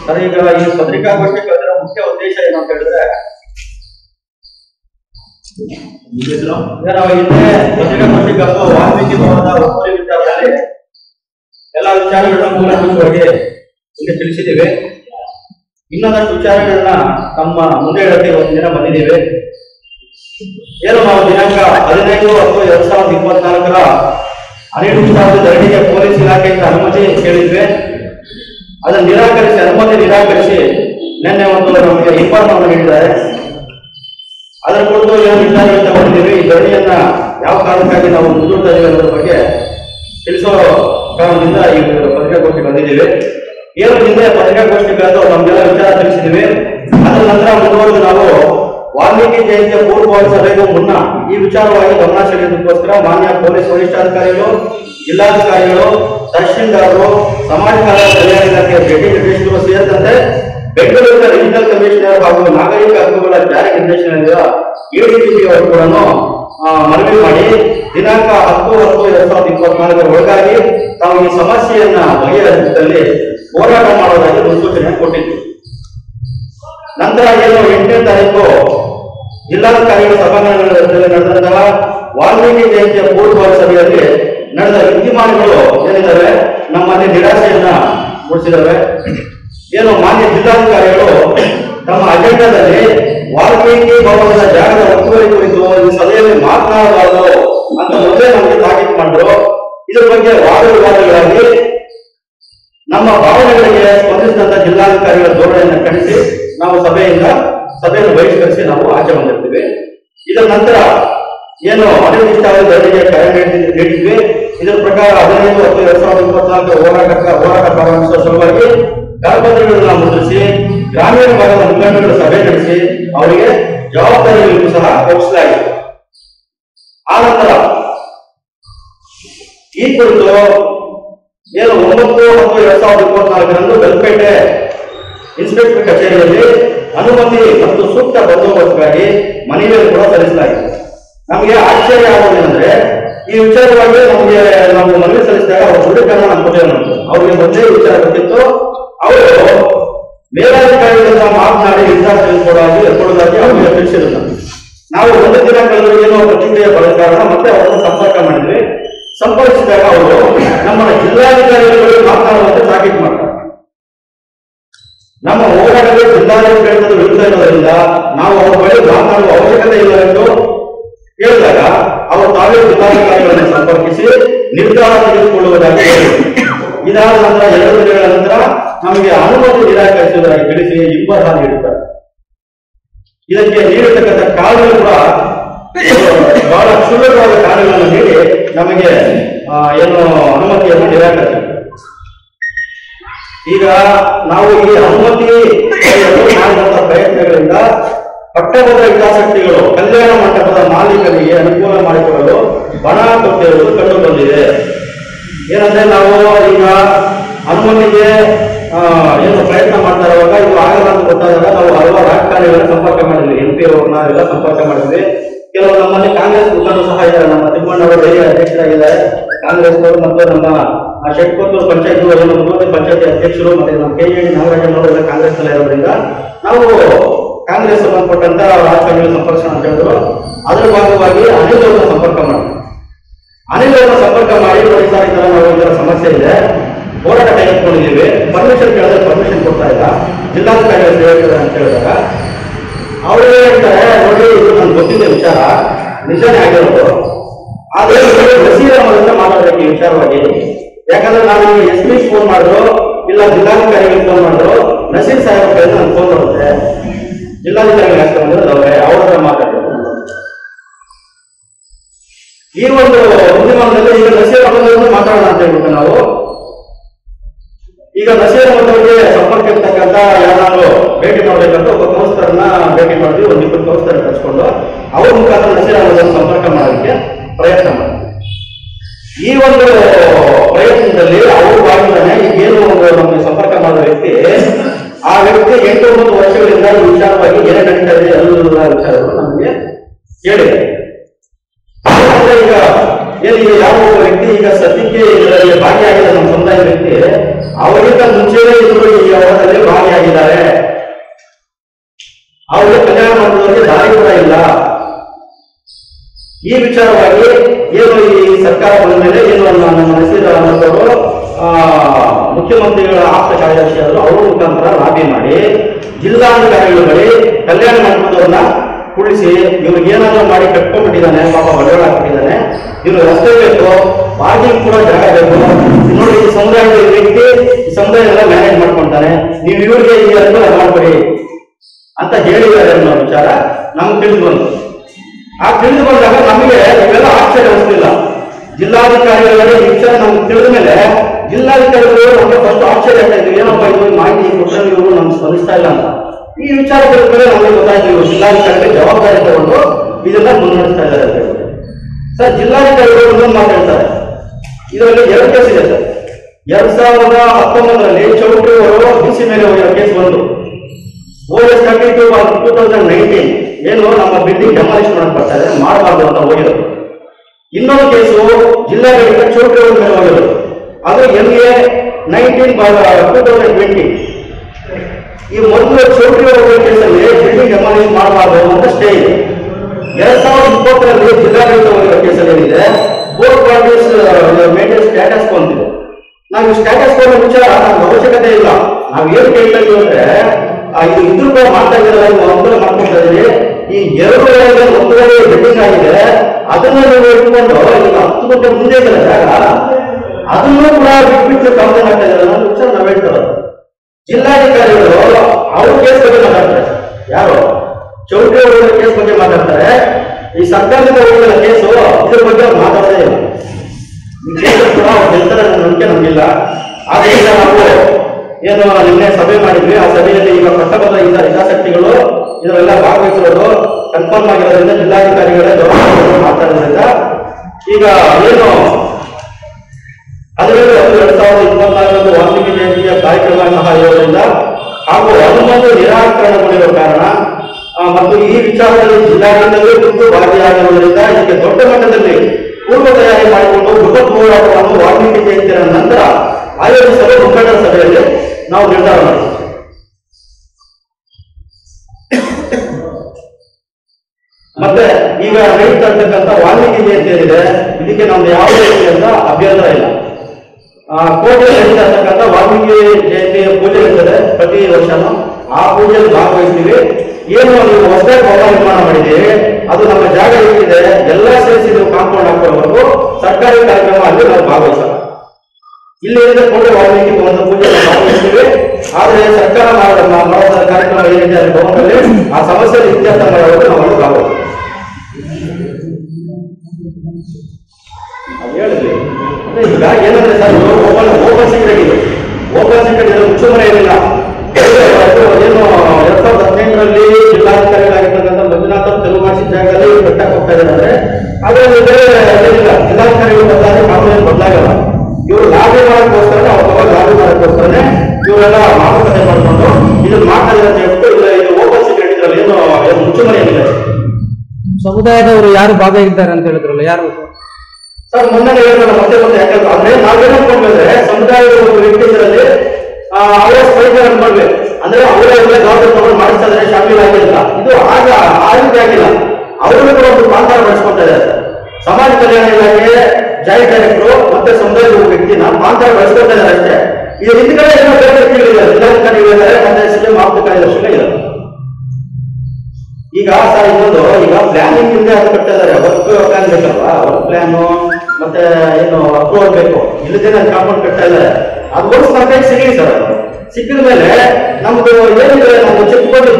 Sir ಈಗ ಈ ಪತ್ರಿಕಾಗೋಷ್ಠಿ ಕರೆದಿರೋ ಮುಖ್ಯ ಉದ್ದೇಶ ಏನು ಅಂತ ಹೇಳಿದ್ರೆ ಈಗ ನಾವು ಹಿಂದೆ ಪತ್ರಿಕಾಗೋಷ್ಠಿ ಕರೆದು ವಾಲ್ಮೀಕಿ ಭವನದ ಒಬ್ಬರಿ ವಿಚಾರದಲ್ಲಿ ಎಲ್ಲ ವಿಚಾರಗಳನ್ನ ಮೂಲಭೂತವಾಗಿ ಹಿಂದೆ ತಿಳಿಸಿದ್ದೇವೆ ಇನ್ನೊಂದಷ್ಟು ವಿಚಾರಗಳನ್ನ ನಮ್ಮ ಮುಂದೆ ಹೇಳಕ್ಕೆ ಒಂದು ದಿನ ಬಂದಿದ್ದೇವೆ ಏನು ನಾವು ದಿನಾಂಕ ಹದಿನೈದು ಹತ್ತು ಎರಡ್ ಸಾವಿರದ ಇಪ್ಪತ್ನಾಲ್ಕರ ಅನಿರ್ದಿಷ್ಟಾವಧಿ ಧರಣಿಗೆ ಪೊಲೀಸ್ ಇಲಾಖೆಯಿಂದ ಅನುಮತಿ ಕೇಳಿದ್ವಿ ಅದನ್ನು ನಿರಾಕರಿಸಿ ಅನುಮತಿ ನಿರಾಕರಿಸಿ ನಿನ್ನೆ ಒಂದು ನಮಗೆ ಇನ್ಫಾರ್ಮ್ ಅನ್ನು ನೀಡಿದ್ದಾರೆ ಅದರ ಕುರಿತು ಏನು ನಿರ್ಧಾರ ತಗೊಂಡಿದ್ದೀವಿ ಈ ಧರಣಿಯನ್ನ ಯಾವ ಕಾರಣಕ್ಕಾಗಿ ನಾವು ಮುಂದೂಡ್ತಾ ಇದ್ದೀವಿ ಅನ್ನೋದ್ರ ಬಗ್ಗೆ ತಿಳಿಸೋ ಕಾರಣದಿಂದ ಈ ಪತ್ರಿಕಾಗೋಷ್ಠಿ ಬಂದಿದ್ದೀವಿ ಏನು ಹಿಂದೆ ಪತ್ರಿಕಾಗೋಷ್ಠಿ ಕರೆದು ನಮ್ಗೆಲ್ಲ ವಿಚಾರ ತಿಳಿಸಿದ್ದೀವಿ ಅದರ ನಂತರ ಮುಂದುವರೆದು ನಾವು ವಾಲ್ಮೀಕಿ ಜಯಂತಿಯ ಪೂರ್ವಭಾವಿ ಸಭೆಗೂ ಮುನ್ನ ಈ ವಿಚಾರವಾಗಿ ಗಮನ ಸೆಳೆಯೋದಕ್ಕೋಸ್ಕರ ಮಾನ್ಯ ಪೊಲೀಸ್ ವರಿಷ್ಠಾಧಿಕಾರಿಗಳು ಜಿಲ್ಲಾಧಿಕಾರಿಗಳು ತಹಶೀಲ್ದಾರರು ಸಮಾಜ ಕಲ್ಯಾಣ ಇಲಾಖೆಯ ಜಂಟಿ ನಿರ್ದೇಶಕರು ಸೇರಿದಂತೆ ಬೆಂಗಳೂರಿನ ರೀಜನಲ್ ಕಮಿಷನರ್ ಹಾಗೂ ನಾಗರಿಕ ಹಕ್ಕುಗಳ ಜಾರಿ ನಿರ್ದೇಶನದ ಎಡಿಜಿಪಿ ಅವರು ಕೂಡ ಆ, ಮನವಿ ಮಾಡಿ ದಿನಾಂಕ ಹತ್ತು ಹತ್ತು ಎರಡ್ ಸಾವಿರದ ಇಪ್ಪತ್ನಾಲ್ಕರ ಒಳಗಾಗಿ ತಾವು ಈ ಸಮಸ್ಯೆಯನ್ನ ಬಗೆಹರಿಸಿದಲ್ಲಿ ಹೋರಾಟ ಮಾಡೋದಾಗಿ ಮುನ್ಸೂಚನೆ ಕೊಟ್ಟಿತ್ತು ನಂತರ ಏನು ಎಂಟನೇ ತಾರೀಕು ಜಿಲ್ಲಾಧಿಕಾರಿಗಳ ಸಭಾಂಗಣದಲ್ಲಿ ನಡೆದಂತಹ ವಾಲ್ಮೀಕಿ ಜಯಂತಿಯ ಪೂರ್ವಭಾವಿ ಸಭೆಯಲ್ಲಿ ನಡೆದ ವಿದ್ಯಮಾನಗಳು ಏನಿದ್ದಾವೆ ನಮ್ಮಲ್ಲಿ ನಿರಾಶೆಯನ್ನ ಮೂಡಿಸಿದ್ದಾವೆ ಏನು ಮಾನ್ಯ ಜಿಲ್ಲಾಧಿಕಾರಿಗಳು ತಮ್ಮ ಅಜೆಂಡಾದಲ್ಲಿ ವಾಲ್ಮೀಕಿ ಭವನದ ಜಾಗದ ಒತ್ತುವರಿ ಕುರಿತು ಈ ಸಭೆಯಲ್ಲಿ ಮಾತನಾಡಬಾರದು ಅಂತ ಮೊದಲೇ ನಮಗೆ ತಾಕೀತು ಮಾಡಿದ್ರು ಇದ್ರ ಬಗ್ಗೆ ವಾದ ವಿವಾದಗಳಾಗಿ ನಮ್ಮ ಭಾವನೆಗಳಿಗೆ ಸ್ಪಂದಿಸಿದಂತ ಜಿಲ್ಲಾಧಿಕಾರಿಗಳ ಧೋರಣೆಯನ್ನು ಖಂಡಿಸಿ ನಾವು ಸಭೆಯಿಂದ ಸಭೆಯನ್ನು ಬಹಿಷ್ಕರಿಸಿ ನಾವು ಆಚೆ ಬಂದಿರ್ತೀವಿ ಇದರ ನಂತರ ಏನು ಅನಿರ್ದಿಷ್ಟಾವಧಿ ಧರಣಿಗೆ ಕರೆ ನೀಡಿದ್ವಿ ನೀಡಿದ್ವಿ ಇದರ ಪ್ರಕಾರ ಹದಿನೈದು ಹತ್ತು ಎರಡ್ ಸಾವಿರದ ಇಪ್ಪತ್ನಾಲ್ಕು ಹೋರಾಟಕ್ಕೆ ಹೋರಾಟ ಪ್ರಾರಂಭಿಸುವ ಸಲುವಾಗಿ ಕರಪತ್ರಗಳನ್ನ ಮುದ್ರಿಸಿ ಗ್ರಾಮೀಣ ಭಾಗದ ಮುಖಂಡಗಳ ಸಭೆ ನಡೆಸಿ ಅವರಿಗೆ ಜವಾಬ್ದಾರಿಗಳನ್ನು ಸಹ ಒಪ್ಪಿಸಲಾಗಿದೆ ಆ ನಂತರ ಈ ಕುರಿತು ಏನು ಒಂಬತ್ತು ಹತ್ತು ಎರಡ್ ಸಾವಿರದ ಇಪ್ಪತ್ನಾಲ್ಕರಂದು ಬೆಲ್ಪೇಟೆ ಇನ್ಸ್ಪೆಕ್ಟರ್ ಕಚೇರಿಯಲ್ಲಿ ಅನುಮತಿ ಮತ್ತು ಸೂಕ್ತ ಬಂದೋಬಸ್ತ್ಗಾಗಿ ಮನವಿಯನ್ನು ಕೂಡ ಸಲ್ಲಿಸಲಾಗಿದೆ ನಮಗೆ ಆಶ್ಚರ್ಯ ಆಗೋದೇನೆಂದ್ರೆ ಈ ವಿಚಾರವಾಗಿ ನಮಗೆ ನಾವು ಮನವಿ ಸಲ್ಲಿಸಿದಾಗ ಅವರು ದೃಢೀಕರಣ ಕೊಟ್ಟಿದ್ದಾರೆ ಅವ್ರಿಗೆ ಮೊದಲೇ ಈ ವಿಚಾರ ಗೊತ್ತಿತ್ತು ಅವರು ಮೇಲಾಧಿಕಾರಿಗಳಿಂದ ಮಾತನಾಡಿ ನಿರ್ಧಾರ ತೆಗೆದುಕೊಳ್ಳೋದಾಗಿ ಕೊಡೋದಾಗಿ ಅವರಿಗೆ ತಿಳಿಸಿದ್ರು ನಾವು ಒಂದು ದಿನ ಕಳೆದು ಏನೋ ಪ್ರತಿಕ್ರಿಯೆ ಬರದ ಕಾರಣ ಮತ್ತೆ ಅವರನ್ನು ಸಂಪರ್ಕ ಮಾಡಿದ್ವಿ ಸಂಪರ್ಕಿಸಿದಾಗ ಅವರು ನಮ್ಮ ಜಿಲ್ಲಾಧಿಕಾರಿಗಳು ಮಾತನಾಡುವಂತೆ ತಾಕೀತು ಮಾಡ್ತಾರೆ ನಮ್ಮ ಹೋರಾಟಗಳು ಜಿಲ್ಲಾಡಳಿತದ ವಿರುದ್ಧ ಇರೋದ್ರಿಂದ ನಾವು ಅವರ ಬಳಿ ಮಾತನಾಡುವ ಅವಶ್ಯಕತೆ ಇಲ್ಲ ಎಂದು ಹೇಳಿದಾಗ ಅವರು ತಾವೇ ಜಿಲ್ಲಾಧಿಕಾರಿಗಳನ್ನು ಸಂಪರ್ಕಿಸಿ ನಿರ್ಧಾರ ತೆಗೆದುಕೊಳ್ಳುವುದಾಗಿ ಹೇಳಿದರು. ಇದಾದ ನಂತರ ಎರಡು ದಿನಗಳ ನಂತರ ನಮಗೆ ಅನುಮತಿ ನಿರಾಕರಿಸುವುದಾಗಿ ತಿಳಿಸಿ ಇಬ್ಬರ ನೀಡುತ್ತಾರೆ ಇದಕ್ಕೆ ನೀಡತಕ್ಕಂಥ ಕಾರಣಗಳು ಕೂಡ ಆ, ಬಹಳ ಕ್ಷುಲ್ಲಕವಾದ ಕಾರಣಗಳನ್ನು ನೀಡಿ ನಮಗೆ ಆ, ಏನು ಅನುಮತಿಯನ್ನು ನಿರಾಕರಿಸಿದ್ದಾರೆ ಈಗ ನಾವು ಈ ಅನುಮತಿ ಪಡೆಯಲು ಮಾಡಿದಂತಹ ಪ್ರಯತ್ನಗಳಿಂದ ಪಟ್ಟಭದ್ರ ಹಿತಾಸಕ್ತಿಗಳು ಕಲ್ಯಾಣ ಮಂಟಪದ ಮಾಲೀಕರಿಗೆ ಅನುಕೂಲ ಮಾಡಿಕೊಡಲು ಬಣ ಕೊಟ್ಟಿರುವುದು ಕಂಡು ಬಂದಿದೆ ಏನಂದ್ರೆ ನಾವು ಈಗ ಅನುಮತಿಗೆ ಆ, ಏನು ಪ್ರಯತ್ನ ಮಾಡ್ತಾ ಇರುವಾಗ ಇದು ಆಗಲ್ಲ ಅಂತ ಗೊತ್ತಾದಾಗ ನಾವು ಹಲವಾರು ರಾಜಕಾರಣಿಗಳನ್ನ ಸಂಪರ್ಕ ಮಾಡಿದ್ವಿ ಎಂ ಪಿ ಅವ್ರನ್ನ ಎಲ್ಲ ಸಂಪರ್ಕ ಮಾಡಿದ್ವಿ ಕೆಲವು ನಮ್ಮಲ್ಲಿ ಕಾಂಗ್ರೆಸ್ ಮುಖಂಡರು ಸಹ ಇದ್ದಾರೆ ನಮ್ಮ ತಿಮ್ಮಣ್ಣವರು ಹಿರಿಯ ಅಧ್ಯಕ್ಷರಾಗಿದ್ದಾರೆ ಕಾಂಗ್ರೆಸ್ ಅವರು ಮತ್ತು ನಮ್ಮ ಆ ಶೆಟ್ಕೊತ್ತೂರು ಪಂಚಾಯತ್ ಏನು ಮುಖ್ಯಮಂತ್ರಿ ಪಂಚಾಯತಿ ಅಧ್ಯಕ್ಷರು ಮತ್ತೆ ನಮ್ಮ ಕೆ ಎ ನಾಗರಾಜನವರು ಎಲ್ಲ ಕಾಂಗ್ರೆಸ್ ನಲ್ಲಿ ಇರೋದ್ರಿಂದ ನಾವು ಕಾಂಗ್ರೆಸ್ ಸಂಬಂಧಪಟ್ಟಂತ ರಾಜಕಾರಣಿಗಳ ಸಂಪರ್ಕ ಅಂತ ಹೇಳಿದ್ರು ಅದರ ಭಾಗವಾಗಿ ಅನಿಲ್ ಅವ್ರನ್ನ ಸಂಪರ್ಕ ಮಾಡಿದ್ವಿ ಅನಿಲ್ ಅವ್ರನ್ನ ಸಂಪರ್ಕ ಮಾಡಿ ನೋಡಿ ಸರ್ ಈ ತರ ನಾವು ಈ ತರ ಸಮಸ್ಯೆ ಇದೆ ಹೋರಾಟ ತೆಗೆದುಕೊಂಡಿದ್ದೀವಿ ಪರ್ಮಿಷನ್ ಕೇಳಿದ್ರೆ ಪರ್ಮಿಷನ್ ಕೊಡ್ತಾ ಇಲ್ಲ ಜಿಲ್ಲಾಧಿಕಾರಿಗಳು ಹೇಳ್ತಾರೆ ಅಂತ ಹೇಳಿದಾಗ ಅವರು ಹೇಳ್ತಾರೆ ನೋಡಿ ಇದು ನನ್ಗೆ ಗೊತ್ತಿದ್ದ ವಿಚಾರ ನಿಜನೇ ಆಗಿರೋದು ಆದ್ರೆ ವಸೀಲ ಹತ್ರ ಮಾತಾಡ್ಬೇಕು ಈ ವಿಚಾರವಾಗಿ ಯಾಕಂದ್ರೆ ನಾನು ಎಸ್ ಪಿ ಫೋನ್ ಮಾಡಿದ್ರು ಇಲ್ಲ ಜಿಲ್ಲಾಧಿಕಾರಿಗಳಿಗೆ ಫೋನ್ ಮಾಡಿದ್ರು ನಸೀರ್ ಸಾಹೇಬ್ ಕೈಯಿಂದ ನಾನು ಫೋನ್ ಮಾಡುತ್ತೆ ಜಿಲ್ಲಾಧಿಕಾರಿಗಳು ಹಾಕ್ಕೊಂಡಿರೋದು ಅವರೇ ಅವ್ರ ಹತ್ರ ಮಾತಾಡಿದ್ರು ಈ ಒಂದು ಉದ್ಯಮದಲ್ಲಿ ಈಗ ನಸೀರ್ ಅಹಮದ್ ಮಾತಾಡೋಣ ಅಂತ ಹೇಳ್ಬಿಟ್ಟು ನಾವು ಈಗ ನಸೀರ್ ಅಹಮದ್ ಅವರಿಗೆ ಸಂಪರ್ಕ ಇರ್ತಕ್ಕಂಥ ಯಾರು ಭೇಟಿ ಮಾಡಬೇಕಂತ ಒಬ್ಬ ಕೌನ್ಸಿಲರ್ನ ಭೇಟಿ ಮಾಡಿದ್ವಿ ಒಂದು ಇಬ್ಬರು ಕೌನ್ಸಿಲರ್ ಕರ್ಸ್ಕೊಂಡು ಅವ್ರ ಮುಖಾಂತರ ನಸೀರ್ ಅಹಮದ್ ಅವ್ರನ್ನ ಸಂಪರ್ಕ ಮಾಡೋದಕ್ಕೆ ಪ್ರಯತ್ನ ಮಾಡಿದ್ವಿ ಈ ಒಂದು ಪ್ರಯತ್ನದಲ್ಲಿ ಅವರು ಭಾಗವಹಿಸಿದಾನೆ ಏನು ಒಂದು ನಮಗೆ ಸಂಪರ್ಕ ಮಾಡೋ ವ್ಯಕ್ತಿ ಆ ವ್ಯಕ್ತಿ ಎಂಟು ಒಂಬತ್ತು ವರ್ಷಗಳಿಂದ ಈ ವಿಚಾರವಾಗಿ ಏನೇ ನಡೀತಾ ಇದೆ ಎಲ್ಲ ವಿಚಾರಗಳು ನಮಗೆ ಹೇಳಿದೆ ಆದ್ರೆ ಈಗ ಏನಿಗೆ ಯಾವ ಒಬ್ಬ ವ್ಯಕ್ತಿ ಈಗ ಸದ್ಯಕ್ಕೆ ಇದರಲ್ಲಿ ಭಾಗಿಯಾಗಿದ್ದ ನಮ್ಮ ಸಮುದಾಯದ ವ್ಯಕ್ತಿ ಅವರಿಗಿಂತ ಮುಂಚೆನೇ ಇವರು ಈ ವ್ಯವಹಾರದಲ್ಲಿ ಭಾಗಿಯಾಗಿ ಈ ವಿಚಾರವಾಗಿ ಏನು ಈ ಸರ್ಕಾರ ಬಂದ ಮೇಲೆ ಏನು ನಮ್ಮ ನಸೀರ್ ಅಹಮದ್ ಅವರು ಆ, ಮುಖ್ಯಮಂತ್ರಿಗಳ ಆಪ್ತ ಕಾರ್ಯದರ್ಶಿ ಅವರು ಅವ್ರ ಮುಖಾಂತರ ಲಾಬಿ ಮಾಡಿ ಜಿಲ್ಲಾಧಿಕಾರಿಗಳ ಬಳಿ ಕಲ್ಯಾಣ ಮಂಟಪದವ್ರನ್ನ ಕುಳಿಸಿ ಇವ್ರಿಗೆ ಏನಾದ್ರು ಮಾಡಿ ಕಟ್ಕೊಂಡ್ಬಿಟ್ಟಿದ್ದಾನೆ ಪಾಪ ಒಳ್ಳೆ ಹಾಕ್ಬಿಟ್ಟಿದ್ದಾನೆ ಇವ್ರು ರಸ್ತೆ ಬೇಕು ಪಾರ್ಕಿಂಗ್ ಕೂಡ ಜಾಗ ಬೇಕು ನೋಡಿ ಈ ಸಮುದಾಯದ ಈ ವ್ಯಕ್ತಿ ಈ ಸಮುದಾಯ ಎಲ್ಲ ಮ್ಯಾನೇಜ್ ಮಾಡ್ಕೊಂತಾನೆ ನೀವು ಇವ್ರಿಗೆ ಈ ಅನುಕೂಲ ಮಾಡ್ಕೊಡಿ ಅಂತ ಹೇಳಿದ್ದಾರೆ ಅನ್ನೋ ವಿಚಾರ ನಮ್ಗೆ ತಿಳಿದು ಬಂತು ಆ ತಿಳಿದು ಬಂದಾಗ ನಮಗೆ ಇವೆಲ್ಲ ಆಶ್ಚರ್ಯ ಅನಿಸ್ಲಿಲ್ಲ ಜಿಲ್ಲಾಧಿಕಾರಿಗಳಿಗೆ ಈ ವಿಚಾರ ನಮ್ಗೆ ತಿಳಿದ ಮೇಲೆ ಜಿಲ್ಲಾಧಿಕಾರಿಗಳು ನಮಗೆ ಫಸ್ಟ್ ಆಶ್ಚರ್ಯ ಆಗ್ತಾ ಇದ್ವಿ ಏನಪ್ಪ ಇದು ಮಾಹಿತಿ ಕೊಟ್ಟರೆ ಇವರು ನಮ್ಗೆ ಸ್ಪಂದಿಸ್ತಾ ಇಲ್ಲ ಅಂತ ಈ ವಿಚಾರ ತಿಳಿದ ಮೇಲೆ ನಮಗೆ ಗೊತ್ತಾಯ್ತು ಇವರು ಜಿಲ್ಲಾಧಿಕಾರಿಗಳು ಜವಾಬ್ದಾರಿ ತಗೊಂಡು ಇದನ್ನ ಮುನ್ನಡೆಸ್ತಾ ಇದ್ದಾರೆ ಅಂತ ಹೇಳಿ ಸರ್ ಜಿಲ್ಲಾಧಿಕಾರಿಗಳು ಇನ್ನೊಂದು ಮಾತಾಡ್ತಾರೆ ಇದರಲ್ಲಿ ಎರಡು ಕೇಸ್ ಇದೆ ಸರ್ ಎರಡ್ ಸಾವಿರದ ಹತ್ತೊಂಬತ್ತರಲ್ಲಿ ಚೌಟ್ರಿ ಅವರು ಬಿಸಿ ಮೇಲೆ ಹೋಗಿರೋ ಕೇಸ್ ಬಂದು OS thirty two two thousand nineteen ಏನು ನಮ್ಮ ಬಿಲ್ಡಿಂಗ್ ಡೆಮಾಲಿಷ್ ಮಾಡಕ್ ಬರ್ತಾ ಇದೆ ಮಾಡಬಾರ್ದು ಅಂತ ಹೋಗಿರೋದು ಇನ್ನೊಂದು ಕೇಸು ಜಿಲ್ಲಾಡಳಿತ ಚೌಟ್ರಿ ಅವ್ರ ಮೇಲೆ ಹೋಗಿರೋದು ಅದು M A nineteen two thousand twenty ಈ ಮೊದಲು ಚೌಟ್ರಿ ಅವರ ಕೇಸಲ್ಲಿ ಬಿಲ್ಡಿಂಗ್ ಡೆಮಾಲಿಷ್ ಮಾಡಬಾರ್ದು ಅಂತ ಸ್ಟೇ ಇದೆ ಎರಡ್ ಸಾವಿರದ ಇಪ್ಪತ್ತರಲ್ಲಿ ಜಿಲ್ಲಾಡಳಿತ ಹೋಗಿರೋ ಕೇಸಲ್ಲಿ ಏನಿದೆ ಬೋರ್ಡ್ ಪಾರ್ಟೀಸ್ ಮೇಂಟೈನ್ ಸ್ಟ್ಯಾಟಸ್ ಬಂದಿದೆ ನಾವು ಸ್ಟ್ಯಾಟಸ್ ಕೊಡೋ ವಿಚಾರ ನಮ್ಗೆ ಅವಶ್ಯಕತೆ ಇಲ್ಲ ನಾವು ಏನ್ ಕೇಳ್ತಾ ಇದೀವಿ ಅಂದ್ರೆ ಆ, ಇದು ಇದ್ರು ಕೂಡ ಮಾಡ್ತಾ ಇದ್ದೀರಲ್ಲ ಇದು ಅನುಕೂಲ ಮಾಡ್ಕೊಳ್ತಾ ಇದೀವಿ ಈ ಎರಡು ಕಡೆಗೆ ಒಂದು ಕಡೆ ಬಿಲ್ಡಿಂಗ್ ಆಗಿದೆ ಅದನ್ನ ನೀವು ಇಟ್ಕೊಂಡು ಈಗ ಹತ್ತು ಗಂಟೆ ಮುಂದೆ ಇದೆಯಲ್ಲ ಜಾಗ ಅದನ್ನು ಕೂಡ ಬಿಟ್ಬಿಟ್ಟು ಕಂಪ್ಲೇಂಟ್ ಆಗ್ತಾ ಇದ್ದಾರೆ ಅನ್ನೋ ವಿಚಾರ ನಾವು ಹೇಳ್ತಾರೆ ಜಿಲ್ಲಾಧಿಕಾರಿಗಳು ಅವ್ರ ಕೇಸ್ ಬಗ್ಗೆ ಮಾತಾಡ್ತಾರೆ ಯಾರು ಚೌಟ್ರಿ ಅವರ ಕೇಸ್ ಬಗ್ಗೆ ಮಾತಾಡ್ತಾರೆ ಈ ಸರ್ಕಾರದಿಂದ ಹೋಗಿಲ್ಲ ಕೇಸು ಇದ್ರ ಬಗ್ಗೆ ಅವ್ರು ಮಾತಾಡೋದೇ ಇಲ್ಲ ಈ ಕೇಸ್ ಕೂಡ ಅವ್ರು ಗೆಲ್ತಾರೆ ಅನ್ನೋ ನಂಬಿಕೆ ನಮಗಿಲ್ಲ ಆದ್ರೆ ಈಗ ನಾವು ಏನು ನಿನ್ನೆ ಸಭೆ ಮಾಡಿದ್ವಿ ಆ ಸಭೆಯಲ್ಲಿ ಈಗ ಪಟ್ಟಭದ್ರ ಇದ್ದ ಹಿತಾಸಕ್ತಿಗಳು ಇದರೆಲ್ಲ ಭಾಗವಹಿಸಿರೋದು ಕನ್ಫರ್ಮ್ ಆಗಿರೋದ್ರಿಂದ ಜಿಲ್ಲಾಧಿಕಾರಿಗಳೇ ಜವಾಬ್ದಾರಿ ಮಾತಾಡೋದ್ರಿಂದ ಈಗ ಏನು ಅದರಲ್ಲಿ ಒಂದು ಎರಡ್ ಸಾವಿರದ ಇಪ್ಪತ್ನಾಲ್ಕರಂದು ವಾಲ್ಮೀಕಿ ಜಯಂತಿಯ ಕಾರ್ಯಕ್ರಮ ಸಹ ಇರೋದ್ರಿಂದ ಹಾಗೂ ಅನುಮತಿ ನಿರಾಕರಣಗೊಂಡಿರುವ ಕಾರಣ ಆ, ಮತ್ತು ಈ ವಿಚಾರದಲ್ಲಿ ಜಿಲ್ಲಾಡಳಿತವೇ ಕುರಿತು ಭಾಗಿಯಾಗಿರುವುದರಿಂದ ಇದಕ್ಕೆ ದೊಡ್ಡ ಮಟ್ಟದಲ್ಲಿ ಪೂರ್ವ ತಯಾರಿ ಮಾಡಿಕೊಂಡು ಬೃಹತ್ ಹೋರಾಟವನ್ನು ವಾಲ್ಮೀಕಿ ಜಯಂತಿಯ ನಂತರ ಆಯೋಜಿಸಲು ಮುಖಂಡರ ಸಭೆಯಲ್ಲಿ ನಾವು ನಿರ್ಧಾರ ಮಾಡಿದ್ವಿ ಮತ್ತೆ ಈಗ ನಡೀತಾ ಇರ್ತಕ್ಕಂಥ ವಾಲ್ಮೀಕಿ ಜಯಂತಿ ಏನಿದೆ ಇದಕ್ಕೆ ನಮ್ದು ಯಾವುದೇ ರೀತಿಯಿಂದ ಅಭ್ಯಂತರ ಇಲ್ಲ ಆ, ಕೋಟೆ ನಡೀತಾ ಇರ್ತಕ್ಕಂಥ ವಾಲ್ಮೀಕಿ ಜಯಂತಿಯ ಪೂಜೆ ಇರ್ತದೆ ಪ್ರತಿ ವರ್ಷನೂ ಆ ಪೂಜೆಯಲ್ಲಿ ಭಾಗವಹಿಸ್ತೀವಿ ಏನು ನೀವು ಹೊಸದಾಗಿ ಭವನ ನಿರ್ಮಾಣ ಮಾಡಿದ್ದೀವಿ ಅದು ನಮ್ಮ ಜಾಗ ಏನಿದೆ ಎಲ್ಲ ಸೇರಿಸಿ ನೀವು ಕಾಂಪೌಂಡ್ ಹಾಕೋವರೆಗೂ ಸರ್ಕಾರಿ ಕಾರ್ಯಕ್ರಮ ಅಲ್ಲಿ ನಾವು ಭಾಗವಹಿಸಲ್ಲ ಇಲ್ಲಿ ಏನಿದೆ ಕೋಟೆ ವಾಲ್ಮೀಕಿ ಭವನದ ಪೂಜೆ ನಾವು ಭಾಗವಹಿಸ್ತೀವಿ ಆದ್ರೆ ಸರ್ಕಾರ ಮಾಡೋ ಮಾಡೋ ಕಾರ್ಯಕ್ರಮ ಏನಿದೆ ಅಲ್ಲಿ ಭವನದಲ್ಲಿ ಆ ಸಮಸ್ಯೆ ಇತ್ಯರ್ಥ ಮಾಡೋದು ನಾವು ಅಲ್ಲಿ ಭಾಗವಹಿಸ್ತೀವಿ ಅದ್ ಹೇಳಿದ್ವಿ ಅಂದ್ರೆ ಈಗ ಏನಂದ್ರೆ ಸರ್ ಓಪನ್ ಓಪನ್ ಸೀಕ್ರೆಟ್ ಇದೆ ಓಪನ್ ಸೀಕ್ರೆಟ್ ಇದೆ ಮುಚ್ಚುಮರೆ ಏನಿಲ್ಲ ಅದು ಏನು ಎರಡ್ ಸಾವಿರದ ಹದಿನೆಂಟರಲ್ಲಿ ಜಿಲ್ಲಾಧಿಕಾರಿಗಳಾಗಿರ್ತಕ್ಕಂಥ ಮಂಜುನಾಥ್ ಅವರು ತೆರವು ಮಾಡಿಸಿದ ಜಾಗದಲ್ಲಿ ಇವ್ರು ಬೆಟ್ಟಕ್ಕೆ ಹೋಗ್ತಾ ಇದ್ದಾರೆ ಅದರಲ್ಲಿ ಬೇರೆ ಏನಿಲ್ಲ ಜಿಲ್ಲಾಧಿಕಾರಿಗಳು ಬದಲಾಗಿ ಕಾನೂನು ಬದಲಾಗಲ್ಲ ಇವರು ಲಾಭಿ ಮಾಡೋಕ್ಕೋಸ್ಕರ ಅವ್ರ ಅವಾಗ ಲಾಭಿ ಮಾಡೋಕ್ಕೋಸ್ಕರನೇ ಇವರೆಲ್ಲ ಮಾತುಕತೆ ಮಾಡ್ಕೊಂಡು ಇದನ್ನ ಮಾಡ್ತಾ ಇದ್ದಾರೆ ಅಂತ ಹೇಳ್ಬಿಟ್ಟು ಇದು ಇದು ಓಪನ್ ಸೀಕ್ರೆಟ್ ಇದ್ರಲ್ಲಿ ಏನು ಏನು ಮುಚ್ಚುಮರೆ ಏನಿಲ್ಲ ಸಮುದಾಯದವರು ಯಾರು ಭಾಗಿಯಾಗಿದ್ದಾರೆ ಅಂತ ಹೇಳಿದ್ರಲ್ಲ ಯಾರು ಸರ್ ಮೊನ್ನೆ ಹೇಳಿದ್ರಲ್ಲ ಮತ್ತೆ ಮತ್ತೆ ಯಾಕಂದ್ರೆ ಅಂದ್ರೆ ನಾವೇನ್ ಅನ್ಕೊಂಡ್ರೆ ಸಮುದಾಯದ ಒಂದು ವ್ಯಕ್ತಿ ಇದರಲ್ಲಿ ಆ, ಅವರ ಸ್ಪೈಕರ್ ಅನ್ಕೊಳ್ಬೇಕು ಅಂದ್ರೆ ಅವರೇ ಎಲ್ಲ ಜವಾಬ್ದಾರಿ ತಗೊಂಡು ಮಾಡಿಸ್ತಾ ಇದ್ದಾರೆ ಶಾಮಿಲ್ ಆಗಿಲ್ಲ ಇದು ಆಗ ಆ ರೀತಿ ಆಗಿಲ್ಲ ಅವರು ಕೂಡ ಒಂದು ಪಾತ್ರ ನಡೆಸ್ಕೊಳ್ತಾ ಇದ್ದಾರೆ ಸಮಾಜ ಕಲ್ಯಾಣ ಇಲಾಖೆ ಜಾಯಿಂಟ್ ಡೈರೆಕ್ಟರ್ ಮತ್ತೆ ಸಮುದಾಯದ ಒಬ್ಬ ವ್ಯಕ್ತಿನ ಪಾತ್ರ ಬಳಸ್ಕೊಳ್ತಾ ಇದ್ದಾರೆ ಅಷ್ಟೇ ಇದು ಹಿಂದ್ಗಡೆ ಏನೋ ಬೇರೆ ವ್ಯಕ್ತಿಗಳಿದ್ದಾರೆ ಜಿಲ್ಲಾಧಿಕಾರಿಗಳಿದ್ದಾರೆ ಮತ್ತೆ ಸಿಎಂ ಆಪ್ತ ಕಾರ್ಯದರ್ಶಿಗಳು ಇದ್ದಾರೆ ಈಗ ಸರ್ ಇನ್ನೊಂದು ಈಗ ಪ್ಲಾನಿಂಗ್ ಹಿಂದೆ ಅದು ಕಟ್ತಾ ಇದಾರೆ ವರ್ಕ್ ಪ್ಲಾನ್ ಬೇಕಲ್ವಾ ವರ್ಕ್ ಪ್ಲಾನ್ ಮತ್ತೆ ಏನು ಅಪ್ರೂವಲ್ ಬೇಕು ಇಲ್ಲದೇನೆ ಕಾಂಪೌಂಡ್ ಕಟ್ತಾ ಇದಾರೆ ಅದು ವರ್ಷ ನಮ್ಮ ಕೈಗೆ ಸಿಗಲಿ ಸರ್ ಅದು ಸಿಕ್ಕಿದ ಮೇಲೆ ನಮ್ದು ಏನಿದೆ ನಮ್ದು ಚೆಕ್ ಬೋರ್ಡ್